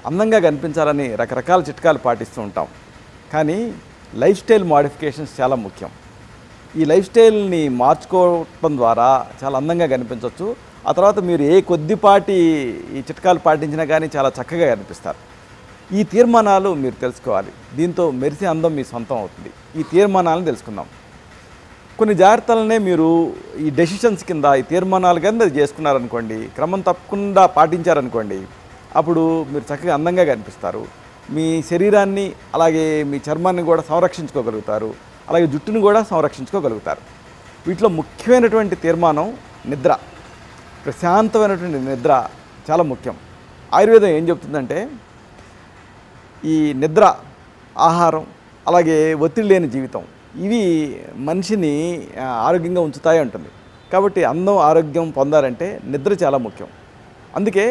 అందంగా కనిపించాలని రకరకాల చిట్కాలు పాటిస్తూ ఉంటాం కానీ లైఫ్ స్టైల్ మోడిఫికేషన్స్ చాలా ముఖ్యం ఈ లైఫ్ స్టైల్ని మార్చుకోవటం ద్వారా చాలా అందంగా కనిపించవచ్చు ఆ తర్వాత మీరు ఏ కొద్దిపాటి ఈ చిట్కాలు పాటించినా కానీ చాలా చక్కగా కనిపిస్తారు ఈ తీర్మానాలు మీరు తెలుసుకోవాలి దీంతో మెరిసే అందం మీ సొంతం అవుతుంది ఈ తీర్మానాలను తెలుసుకుందాం కొన్ని జాగ్రత్తలనే మీరు ఈ డెసిషన్స్ కింద ఈ తీర్మానాలు కింద చేసుకున్నారనుకోండి క్రమం తప్పకుండా పాటించారనుకోండి అప్పుడు మీరు చక్కగా అందంగా కనిపిస్తారు మీ శరీరాన్ని అలాగే మీ చర్మాన్ని కూడా సంరక్షించుకోగలుగుతారు అలాగే జుట్టును కూడా సంరక్షించుకోగలుగుతారు వీటిలో ముఖ్యమైనటువంటి తీర్మానం నిద్ర ప్రశాంతమైనటువంటి నిద్ర చాలా ముఖ్యం ఆయుర్వేదం ఏం చెప్తుందంటే ఈ నిద్ర ఆహారం అలాగే ఒత్తిడి లేని జీవితం ఇవి మనిషిని ఆ, ఆరోగ్యంగా ఉంచుతాయి ఉంటుంది కాబట్టి అందం ఆరోగ్యం పొందాలంటే నిద్ర చాలా ముఖ్యం అందుకే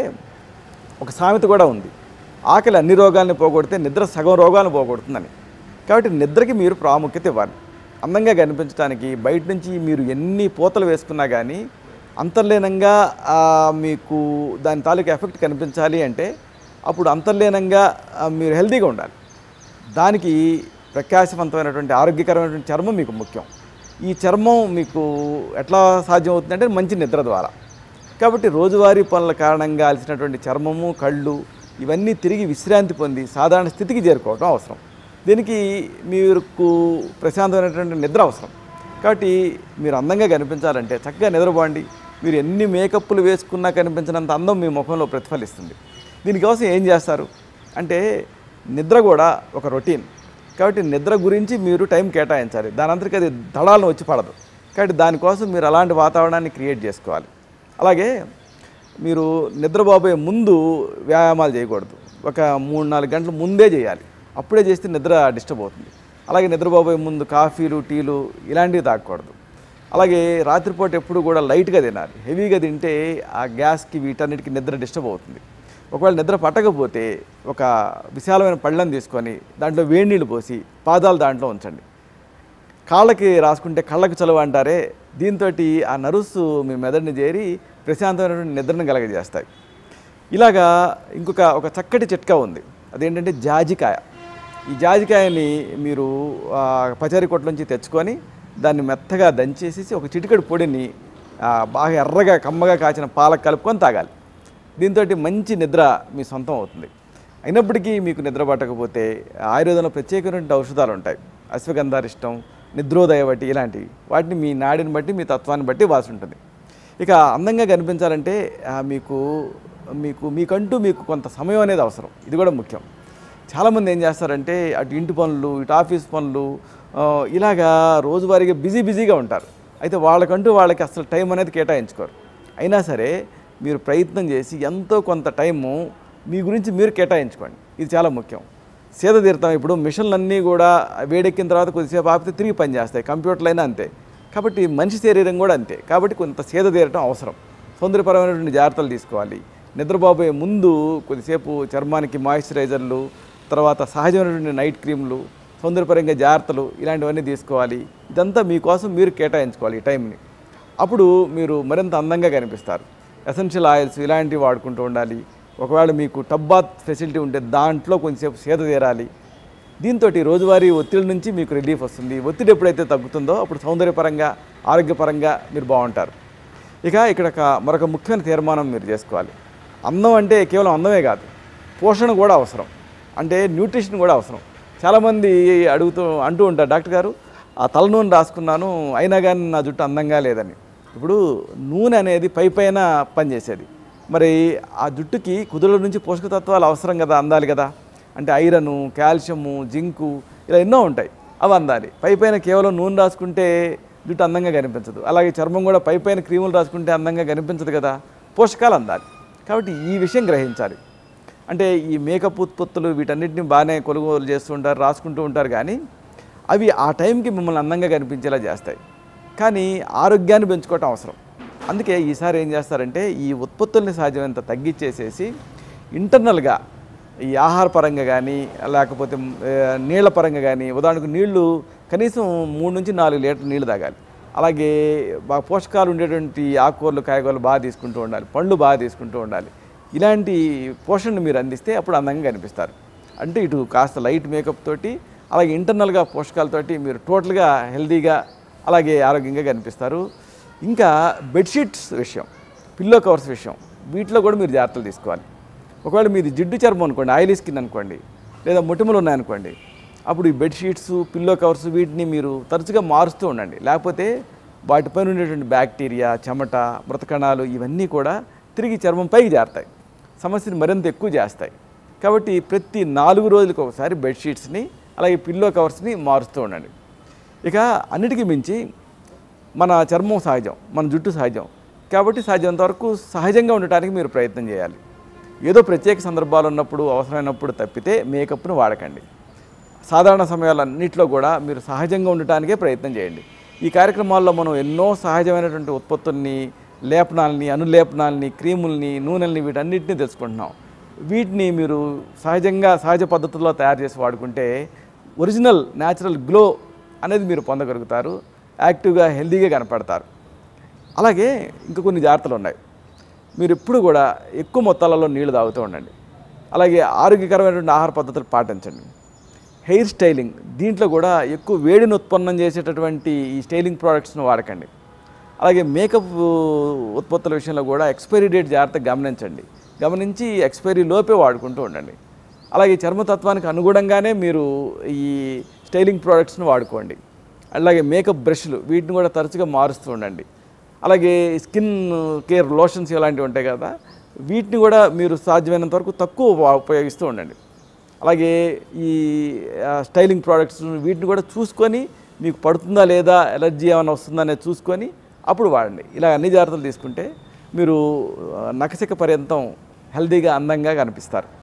ఒక సామెత కూడా ఉంది ఆకలి అన్ని రోగాల్ని పోగొడితే నిద్ర సగం రోగాలను పోగొడుతుందని కాబట్టి నిద్రకి మీరు ప్రాముఖ్యత ఇవ్వాలి అందంగా కనిపించడానికి బయట నుంచి మీరు ఎన్ని పూతలు వేసుకున్నా కానీ అంతర్లీనంగా ఆ, మీకు దాని తాలూకు ఎఫెక్ట్ కనిపించాలి అంటే అప్పుడు అంతర్లీనంగా ఆ, మీరు హెల్తీగా ఉండాలి దానికి ప్రకాశవంతమైనటువంటి ఆరోగ్యకరమైనటువంటి చర్మం మీకు ముఖ్యం ఈ చర్మం మీకు ఎట్లా సాధ్యం అవుతుందంటే మంచి నిద్ర ద్వారా కాబట్టి రోజువారీ పనుల కారణంగా అలసినటువంటి చర్మము కళ్ళు ఇవన్నీ తిరిగి విశ్రాంతి పొంది సాధారణ స్థితికి చేరుకోవడం అవసరం దీనికి మీకు ప్రశాంతమైనటువంటి నిద్ర అవసరం కాబట్టి మీరు అందంగా కనిపించాలంటే చక్కగా నిద్రపోండి మీరు ఎన్ని మేకప్లు వేసుకున్నా కనిపించినంత అందం మీ ముఖంలో ప్రతిఫలిస్తుంది దీనికోసం ఏం చేస్తారు అంటే నిద్ర కూడా ఒక రొటీన్ కాబట్టి నిద్ర గురించి మీరు టైం కేటాయించాలి దాని అంతటికి అది దళాలను వచ్చి పడదు కాబట్టి దానికోసం మీరు అలాంటి వాతావరణాన్ని క్రియేట్ చేసుకోవాలి అలాగే మీరు నిద్రపోబోయే ముందు వ్యాయామాలు చేయకూడదు ఒక మూడు నాలుగు గంటల ముందే చేయాలి అప్పుడే చేస్తే నిద్ర డిస్టర్బ్ అవుతుంది అలాగే నిద్రపోబోయే ముందు కాఫీలు టీలు ఇలాంటివి తాగకూడదు అలాగే రాత్రిపూట ఎప్పుడు కూడా లైట్గా తినాలి హెవీగా తింటే ఆ గ్యాస్కి వీటన్నిటికి నిద్ర డిస్టర్బ్ అవుతుంది ఒకవేళ నిద్ర పట్టకపోతే ఒక విశాలమైన పళ్ళం తీసుకొని దాంట్లో వేడి నీళ్ళు పోసి పాదాలు దాంట్లో ఉంచండి కాళ్ళకి రాసుకుంటే కళ్ళకు చలువ అంటారే దీంతో ఆ నరుసు మీ మెదడుని చేరి ప్రశాంతమైనటువంటి నిద్రను కలగజేస్తాయి ఇలాగా ఇంకొక ఒక చక్కటి చిట్కా ఉంది అదేంటంటే జాజికాయ ఈ జాజికాయని మీరు ఆ, పచారీ కొట్ల నుంచి తెచ్చుకొని దాన్ని మెత్తగా దంచేసేసి ఒక చిటికెడు పొడిని ఆ, బాగా ఎర్రగా కమ్మగా కాచిన పాలకు కలుపుకొని తాగాలి దీంతో మంచి నిద్ర మీ సొంతం అవుతుంది అయినప్పటికీ మీకు నిద్ర పట్టకపోతే ఆయుర్వేదంలో ప్రత్యేకమైనటువంటి ఔషధాలు ఉంటాయి అశ్వగంధారిష్టం నిద్రోదయవటి ఇలాంటివి వాటిని మీ నాడిని బట్టి మీ తత్వాన్ని బట్టి వాసి ఉంటుంది ఇక అందంగా కనిపించాలంటే ఆ, మీకు మీకు మీకంటూ మీకు కొంత సమయం అనేది అవసరం ఇది కూడా ముఖ్యం చాలామంది ఏం చేస్తారంటే అటు ఇంటి పనులు ఇటు ఆఫీస్ పనులు ఆ, ఇలాగా రోజువారీగా బిజీ బిజీగా ఉంటారు అయితే వాళ్ళకంటూ వాళ్ళకి అసలు టైం అనేది కేటాయించుకోరు అయినా సరే మీరు ప్రయత్నం చేసి ఎంతో కొంత టైము మీ గురించి మీరు కేటాయించుకోండి ఇది చాలా ముఖ్యం సేద తీరుతాం ఇప్పుడు మిషన్లన్నీ కూడా వేడెక్కిన తర్వాత కొద్దిసేపు ఆపితే తిరిగి పనిచేస్తాయి కంప్యూటర్లైనా అంతే కాబట్టి మనిషి శరీరం కూడా అంతే కాబట్టి కొంత సేద తీరటం అవసరం సౌందర్యపరమైనటువంటి జాగ్రత్తలు తీసుకోవాలి నిద్రపోబోయే ముందు కొద్దిసేపు చర్మానికి మాయిశ్చరైజర్లు తర్వాత సహజమైనటువంటి నైట్ క్రీమ్లు సౌందర్యపరంగా జాగ్రత్తలు ఇలాంటివన్నీ తీసుకోవాలి ఇదంతా మీకోసం మీరు కేటాయించుకోవాలి ఈ టైంని అప్పుడు మీరు మరింత అందంగా కనిపిస్తారు ఎసెన్షియల్ ఆయిల్స్ ఇలాంటివి వాడుకుంటూ ఉండాలి ఒకవేళ మీకు టబ్ బాత్ ఫెసిలిటీ ఉంటే దాంట్లో కొంచెంసేపు సేద తీరాలి దీంతో రోజువారీ ఒత్తిడి నుంచి మీకు రిలీఫ్ వస్తుంది ఒత్తిడి ఎప్పుడైతే తగ్గుతుందో అప్పుడు సౌందర్యపరంగా ఆరోగ్యపరంగా మీరు బాగుంటారు ఇక ఇక్కడ ఒక మరొక ముఖ్యమైన తీర్మానం మీరు చేసుకోవాలి అందం అంటే కేవలం అందమే కాదు పోషణ కూడా అవసరం అంటే న్యూట్రిషన్ కూడా అవసరం చాలామంది అడుగుతూ అంటూ ఉంటారు డాక్టర్ గారు ఆ తల నూనె రాసుకున్నాను అయినా కానీ నా జుట్టు అందంగా లేదని ఇప్పుడు నూనె అనేది పై పైన పనిచేసేది మరి ఆ జుట్టుకి కుదుల నుంచి పోషక తత్వాలు అవసరం కదా అందాలి కదా అంటే ఐరను కాల్షియము జింకు ఇలా ఎన్నో ఉంటాయి అవి అందాలి పై పైన కేవలం నూనె రాసుకుంటే జుట్టు అందంగా కనిపించదు అలాగే చర్మం కూడా పై పైన క్రీములు రాసుకుంటే అందంగా కనిపించదు కదా పోషకాలు అందాలి కాబట్టి ఈ విషయం గ్రహించాలి అంటే ఈ మేకప్ ఉత్పత్తులు వీటన్నిటిని బాగానే కొనుగోలు చేస్తూ ఉంటారు రాసుకుంటూ ఉంటారు కానీ అవి ఆ టైంకి మిమ్మల్ని అందంగా కనిపించేలా చేస్తాయి కానీ ఆరోగ్యాన్ని పెంచుకోవటం అవసరం అందుకే ఈసారి ఏం చేస్తారంటే ఈ ఉత్పత్తుల్ని సాధ్యమైనంత తగ్గించేసేసి ఇంటర్నల్గా ఈ ఆహార పరంగా కానీ లేకపోతే ఆ, నీళ్ల పరంగా కానీ ఉదాహరణకు నీళ్లు కనీసం మూడు నుంచి నాలుగు లీటర్ నీళ్లు తాగాలి అలాగే బాగా పోషకాలు ఉండేటువంటి ఆకుకూరలు కాయగూరలు బాగా తీసుకుంటూ ఉండాలి పండ్లు బాగా తీసుకుంటూ ఉండాలి ఇలాంటి పోషణను మీరు అందిస్తే అప్పుడు అందంగా కనిపిస్తారు అంటే ఇటు కాస్త లైట్ మేకప్ తోటి అలాగే ఇంటర్నల్గా పోషకాలతోటి మీరు టోటల్గా హెల్తీగా అలాగే ఆరోగ్యంగా కనిపిస్తారు ఇంకా బెడ్షీట్స్ విషయం పిల్లో కవర్స్ విషయం వీటిలో కూడా మీరు జాగ్రత్తలు తీసుకోవాలి ఒకవేళ మీది జిడ్డు చర్మం అనుకోండి ఆయిలీ స్కిన్ అనుకోండి లేదా మొటిమలు ఉన్నాయనుకోండి అప్పుడు ఈ బెడ్షీట్స్ పిల్లో కవర్స్ వీటిని మీరు తరచుగా మారుస్తూ ఉండండి లేకపోతే వాటిపైన ఉండేటువంటి బ్యాక్టీరియా చెమట మృతకణాలు ఇవన్నీ కూడా తిరిగి చర్మంపైకి చేరతాయి సమస్యని మరింత ఎక్కువ చేస్తాయి కాబట్టి ప్రతి నాలుగు రోజులకు ఒకసారి బెడ్షీట్స్ని అలాగే పిల్లో కవర్స్ని మారుస్తూ ఉండండి ఇక అన్నిటికీ మించి మన చర్మం సహజం మన జుట్టు సహజం కాబట్టి సాధ్యమంత వరకు సహజంగా ఉండటానికి మీరు ప్రయత్నం చేయాలి ఏదో ప్రత్యేక సందర్భాలు ఉన్నప్పుడు అవసరమైనప్పుడు తప్పితే మేకప్ను వాడకండి సాధారణ సమయాలన్నింటిలో కూడా మీరు సహజంగా ఉండటానికే ప్రయత్నం చేయండి ఈ కార్యక్రమాల్లో మనం ఎన్నో సహజమైనటువంటి ఉత్పత్తుల్ని లేపనాలని అనులేపనాలని క్రీముల్ని నూనెల్ని వీటన్నిటిని తెలుసుకుంటున్నాం వీటిని మీరు సహజంగా సహజ పద్ధతుల్లో తయారు చేసి వాడుకుంటే ఒరిజినల్ న్యాచురల్ గ్లో అనేది మీరు పొందగలుగుతారు యాక్టివ్గా హెల్తీగా కనపడతారు అలాగే ఇంకా కొన్ని జాగ్రత్తలు ఉన్నాయి మీరు ఎప్పుడు కూడా ఎక్కువ మొత్తాలలో నీళ్లు తాగుతూ ఉండండి అలాగే ఆరోగ్యకరమైనటువంటి ఆహార పద్ధతులు పాటించండి హెయిర్ స్టైలింగ్ దీంట్లో కూడా ఎక్కువ వేడిని ఉత్పన్నం చేసేటటువంటి ఈ స్టైలింగ్ ప్రోడక్ట్స్ను వాడకండి అలాగే మేకప్ ఉత్పత్తుల విషయంలో కూడా ఎక్స్పైరీ డేట్ జాగ్రత్తగా గమనించండి గమనించి ఎక్స్పైరీ లోపే వాడుకుంటూ ఉండండి అలాగే చర్మతత్వానికి అనుగుణంగానే మీరు ఈ స్టైలింగ్ ప్రోడక్ట్స్ను వాడుకోండి అలాగే మేకప్ బ్రష్లు వీటిని కూడా తరచుగా మారుస్తూ ఉండండి అలాగే స్కిన్ కేర్ లోషన్స్ ఇలాంటివి ఉంటాయి కదా వీటిని కూడా మీరు సాధ్యమైనంత వరకు తక్కువ వా- ఉపయోగిస్తూ ఉండండి అలాగే ఈ ఆ, స్టైలింగ్ ప్రోడక్ట్స్ వీటిని కూడా చూసుకొని మీకు పడుతుందా లేదా ఎలర్జీ ఏమైనా వస్తుందా అనేది చూసుకొని అప్పుడు వాడండి ఇలా అన్ని జాగ్రత్తలు తీసుకుంటే మీరు ఆ, నకసిక పర్యంతం హెల్తీగా అందంగా కనిపిస్తారు